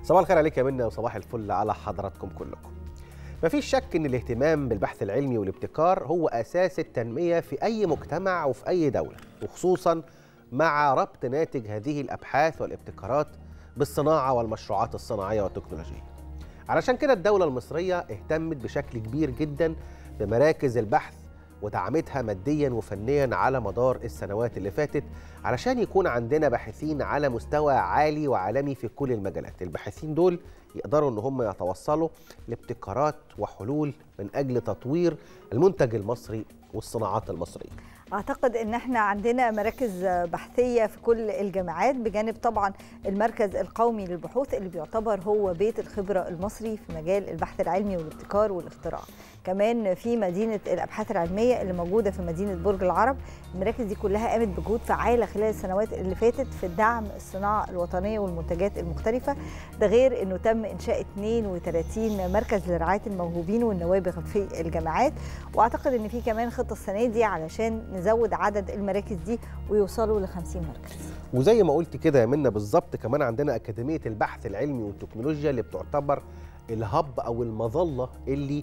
صباح الخير عليك يا منى وصباح الفل على حضراتكم كلكم مفيش شك ان الاهتمام بالبحث العلمي والابتكار هو اساس التنميه في اي مجتمع وفي اي دوله وخصوصا مع ربط ناتج هذه الابحاث والابتكارات بالصناعه والمشروعات الصناعيه والتكنولوجيه علشان كده الدوله المصريه اهتمت بشكل كبير جدا بمراكز البحث ودعمتها ماديا وفنيا على مدار السنوات اللي فاتت علشان يكون عندنا باحثين على مستوى عالي وعالمي في كل المجالات الباحثين دول يقدروا ان هم يتوصلوا لابتكارات وحلول من اجل تطوير المنتج المصري والصناعات المصريه اعتقد ان احنا عندنا مراكز بحثيه في كل الجامعات بجانب طبعا المركز القومي للبحوث اللي بيعتبر هو بيت الخبره المصري في مجال البحث العلمي والابتكار والاختراع كمان في مدينه الابحاث العلميه اللي موجوده في مدينه برج العرب المراكز دي كلها قامت بجهود فعاله خلال السنوات اللي فاتت في دعم الصناعه الوطنيه والمنتجات المختلفه ده غير انه تم انشاء 32 مركز لرعايه الموهوبين والنوابغ في الجامعات واعتقد ان في كمان خطه السنه دي علشان نزود عدد المراكز دي ويوصلوا ل 50 مركز وزي ما قلت كده يا منى بالظبط كمان عندنا اكاديميه البحث العلمي والتكنولوجيا اللي بتعتبر الهب او المظله اللي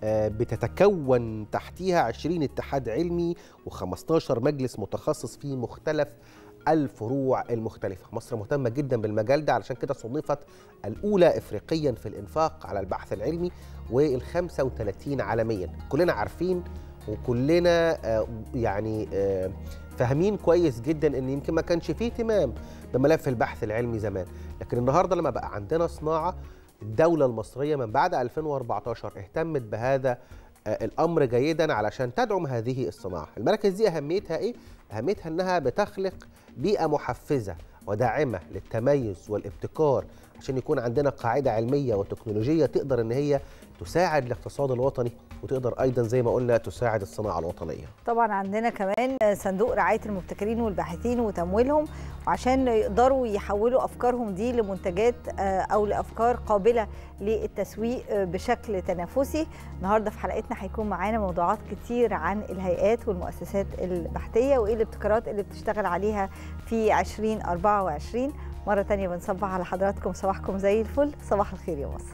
بتتكون تحتيها 20 اتحاد علمي و15 مجلس متخصص في مختلف الفروع المختلفة مصر مهتمة جدا بالمجال ده علشان كده صنفت الأولى إفريقيا في الإنفاق على البحث العلمي وال35 عالميا كلنا عارفين وكلنا يعني فاهمين كويس جدا ان يمكن ما كانش فيه اهتمام بملف البحث العلمي زمان لكن النهارده لما بقى عندنا صناعه الدولة المصرية من بعد 2014 اهتمت بهذا الأمر جيدا علشان تدعم هذه الصناعة المراكز دي أهميتها إيه؟ أهميتها أنها بتخلق بيئة محفزة وداعمة للتميز والابتكار عشان يكون عندنا قاعدة علمية وتكنولوجية تقدر أن هي تساعد الاقتصاد الوطني وتقدر ايضا زي ما قلنا تساعد الصناعه الوطنيه. طبعا عندنا كمان صندوق رعايه المبتكرين والباحثين وتمويلهم وعشان يقدروا يحولوا افكارهم دي لمنتجات او لافكار قابله للتسويق بشكل تنافسي. النهارده في حلقتنا هيكون معانا موضوعات كتير عن الهيئات والمؤسسات البحثيه وايه الابتكارات اللي بتشتغل عليها في 2024 مره ثانيه بنصبح على حضراتكم صباحكم زي الفل صباح الخير يا مصر.